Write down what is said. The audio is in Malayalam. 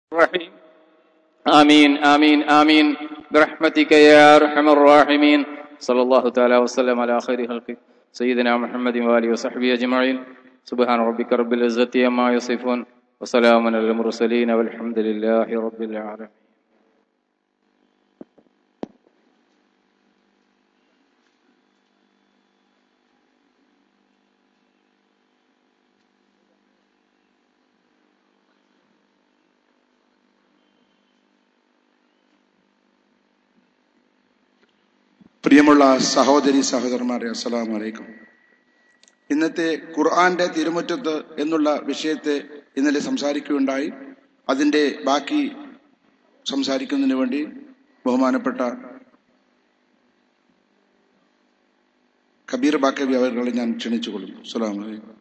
الرحيم آمين آمين آمين برحمتك يا أرحم الراحمين صلى الله تعالى وسلم على خير خلقه سيدنا محمد وآله وصحبه أجمعين سبحان ربك رب العزة عما يصفون وسلام على المرسلين والحمد لله رب العالمين പ്രിയമുള്ള സഹോദരി സഹോദരന്മാരെ അസ്സലാം വലൈക്കും ഇന്നത്തെ ഖുർആന്റെ തിരുമുറ്റത്ത് എന്നുള്ള വിഷയത്തെ ഇന്നലെ സംസാരിക്കുകയുണ്ടായി അതിന്റെ ബാക്കി സംസാരിക്കുന്നതിന് വേണ്ടി ബഹുമാനപ്പെട്ട കബീർ ബാക്കവി അവരുടെ ഞാൻ ക്ഷണിച്ചുകൊള്ളുന്നു അസ്സലാമു അലൈക്കും